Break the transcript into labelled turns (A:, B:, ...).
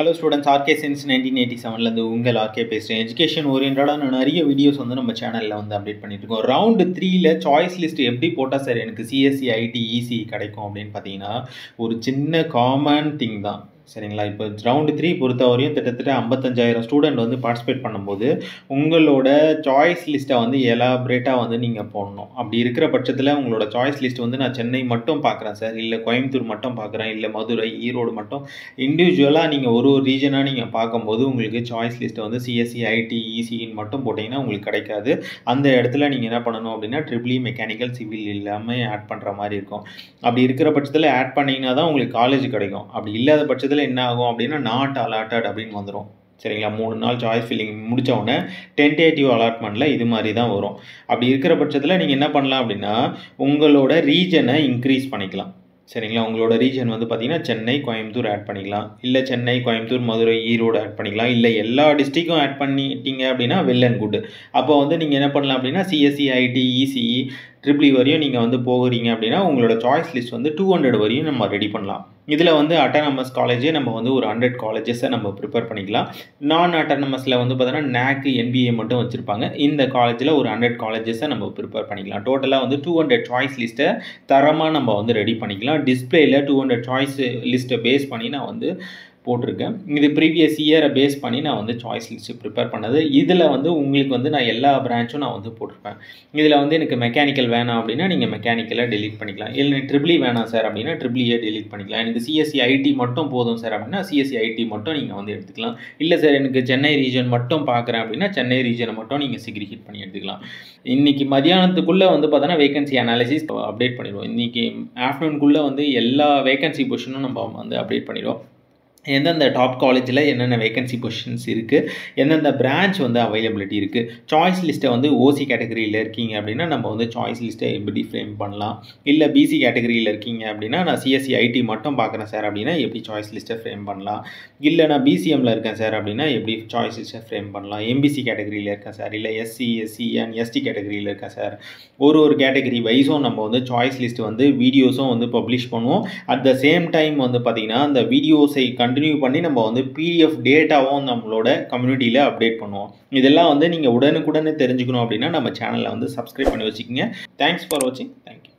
A: hello students RK sense nineteen eighty செவன்லேருந்து உங்கள் RK பேசுகிறேன் எஜுகேஷன் ஓரியன்டான நிறைய வீடியோஸ் வந்து நம்ம சேனலில் வந்து அப்டேட் பண்ணிட்டு இருக்கோம் ரவுண்டு த்ரீல சாய்ஸ் லிஸ்ட் எப்படி போட்டால் சார் எனக்கு சிஎஸ்சி ஐடி இசி கிடைக்கும் அப்படின்னு பார்த்தீங்கன்னா ஒரு சின்ன காமன் திங் தான் சரிங்களா இப்போ ரவுண்டு த்ரீ பொறுத்தவரையும் கிட்டத்தட்ட ஐம்பத்தஞ்சாயிரம் ஸ்டூடெண்ட் வந்து பார்ட்டிசிபேட் பண்ணும்போது உங்களோட சாய்ஸ் லிஸ்ட்டை வந்து எலாபரேட்டாக வந்து நீங்கள் போடணும் அப்படி இருக்கிற பட்சத்தில் உங்களோட சாய்ஸ் லிஸ்ட் வந்து நான் சென்னை மட்டும் பார்க்குறேன் சார் இல்லை கோயம்புத்தூர் மட்டும் பார்க்குறேன் இல்லை மதுரை ஈரோடு மட்டும் இண்டிவிஜுவலாக நீங்கள் ஒரு ஒரு ரீஜனாக நீங்கள் பார்க்கும்போது உங்களுக்கு சாய்ஸ் லிஸ்ட்டை வந்து சிஎஸ்சி ஐடி இசின்னு மட்டும் போட்டிங்கன்னா உங்களுக்கு கிடைக்காது அந்த இடத்துல நீங்கள் என்ன பண்ணணும் அப்படின்னா ட்ரிபிளி மெக்கானிக்கல் சிவில் எல்லாமே ஆட் பண்ணுற மாதிரி இருக்கும் அப்படி இருக்கிற பட்சத்தில் ஆட் பண்ணிங்கன்னா தான் உங்களுக்கு காலேஜ் கிடைக்கும் அப்படி இல்லாத பட்சத்தில் என்ன ஆகும் அப்படின்னா நாட் அலாட்டட் அப்படின்னு வந்துடும் சரிங்களா மூணு நாள் சாய்ஸ் ஃபில்லிங் முடித்த உடனே டென்டேட்டிவ் அலாட்மெண்ட்டில் இது மாதிரி தான் வரும் அப்படி இருக்கிற பட்சத்தில் நீங்கள் என்ன பண்ணலாம் அப்படின்னா உங்களோட ரீஜனை இன்க்ரீஸ் பண்ணிக்கலாம் சரிங்களா உங்களோட ரீஜன் வந்து பார்த்தீங்கன்னா சென்னை கோயம்புத்தூர் ஆட் பண்ணிக்கலாம் இல்லை சென்னை கோயம்புத்தூர் மதுரை ஈரோடு ஆட் பண்ணிக்கலாம் இல்லை எல்லா டிஸ்ட்ரிக்கும் ஆட் பண்ணிட்டீங்க அப்படின்னா வெல் அண்ட் குட் அப்போ வந்து நீங்கள் என்ன பண்ணலாம் அப்படின்னா சிஎஸ்சி ஐடி இசிஇ ட்ரிபிளி வரையும் நீங்கள் வந்து போகிறீங்க அப்படின்னா உங்களோட சாய்ஸ் லிஸ்ட் வந்து டூ ஹண்ட்ரட் வரையும் நம்ம ரெடி பண்ணலாம் இதில் வந்து அட்டானமஸ் காலேஜே நம்ம வந்து ஒரு ஹண்ட்ரட் காலேஜஸை நம்ம ப்ரிப்பேர் பண்ணிக்கலாம் நான் அட்டானமஸில் வந்து பார்த்தோன்னா நேக் என்பிஏ மட்டும் வச்சுருப்பாங்க இந்த காலேஜில் ஒரு ஹண்ட்ரட் காலேஜஸை நம்ம ப்ரிப்பேர் பண்ணிக்கலாம் டோட்டலாக வந்து டூ ஹண்ட்ரட் சாய்ஸ் லிஸ்ட்டை தரமாக நம்ம வந்து ரெடி பண்ணிக்கலாம் டிஸ்பிளேயில் டூ ஹண்ட்ரட் சாய்ஸ் லிஸ்ட்டை பேஸ் பண்ணி நான் வந்து போட்டிருக்கேன் இது ப்ரீவியஸ் இயரை பேஸ் பண்ணி நான் வந்து சாய்ஸ் லிஸ்ட்டு ப்ரிப்பேர் பண்ணது இதில் வந்து உங்களுக்கு வந்து நான் எல்லா பிரான்ச்சும் நான் வந்து போட்டிருப்பேன் இதில் வந்து எனக்கு மெக்கானிக்கல் வேணாம் அப்படின்னா நீங்கள் மெக்கானிக்கலை டெலிட் பண்ணிக்கலாம் இல்லை ட்ரிபிளி வேணாம் சார் அப்படின்னா ட்ரிபிளியே டெலிட் பண்ணிக்கலாம் எனக்கு சிஎஸ்சி ஐடி மட்டும் போதும் சார் அப்படின்னா சிஎஸ்சி ஐடி மட்டும் நீங்கள் வந்து எடுத்துக்கலாம் இல்லை சார் எனக்கு சென்னை ரீஜன் மட்டும் பார்க்குறேன் அப்படின்னா சென்னை ரீஜனை மட்டும் நீங்கள் சிக்ரிகேட் பண்ணி எடுத்துக்கலாம் இன்றைக்கி மதியானத்துக்குள்ளே வந்து பார்த்தோன்னா வேகன்சி அனாலிசிஸ் அப்டேட் பண்ணிடுவோம் இன்றைக்கி ஆஃப்டர்நூனுக்குள்ளே வந்து எல்லா வேகன்சி பொசிஷனும் நம்ம வந்து அப்டேட் பண்ணிடுவோம் எந்தெந்த டாப் காலேஜில் என்னென்ன வேகன்சி பொசிஷன்ஸ் இருக்குது எந்தெந்த பிரான்ச் வந்து அவைலபிலிட்டி இருக்குது சாய்ஸ் லிஸ்ட்டை வந்து ஓசி கேட்டகரியில் இருக்கீங்க அப்படின்னா நம்ம வந்து சாய்ஸ் லிஸ்ட்டை எப்படி ஃப்ரேம் பண்ணலாம் இல்லை பிசி கேட்டகரியில் இருக்கீங்க அப்படின்னா நான் சிஎஸ்சி ஐடி மட்டும் பார்க்குறேன் சார் அப்படின்னா எப்படி சாய்ஸ் லிஸ்ட்டை ஃப்ரேம் பண்ணலாம் இல்லை நான் பிசிஎம்மில் இருக்கேன் சார் அப்படின்னா எப்படி சாய்ஸ் லிஸ்ட்டை ஃப்ரேம் பண்ணலாம் எம்பிசி கேட்டகரியில் இருக்கேன் சார் இல்லை எஸ்சி எஸ்சி அண்ட் எஸ்டி கேட்டகரியில் இருக்கேன் சார் ஒரு ஒரு கேட்டகரி வைஸும் நம்ம வந்து சாய்ஸ் லிஸ்ட் வந்து வீடியோஸும் வந்து பப்ளிஷ் பண்ணுவோம் அட் த சேம் டைம் வந்து பார்த்திங்கன்னா அந்த வீடியோஸை கண்டினியூ பண்ணி நம்ம வந்து பிடிஎஃப் டேட்டாவும் நம்மளோட கம்யூனிட்டியில் அப்டேட் பண்ணுவோம் இதெல்லாம் வந்து நீங்கள் உடனுக்குடனே தெரிஞ்சுக்கணும் அப்படின்னா நம்ம சேனலில் வந்து சப்ஸ்கிரைப் பண்ணி வச்சுக்கோங்க தேங்க்ஸ் ஃபார் வாட்சிங் தேங்க்யூ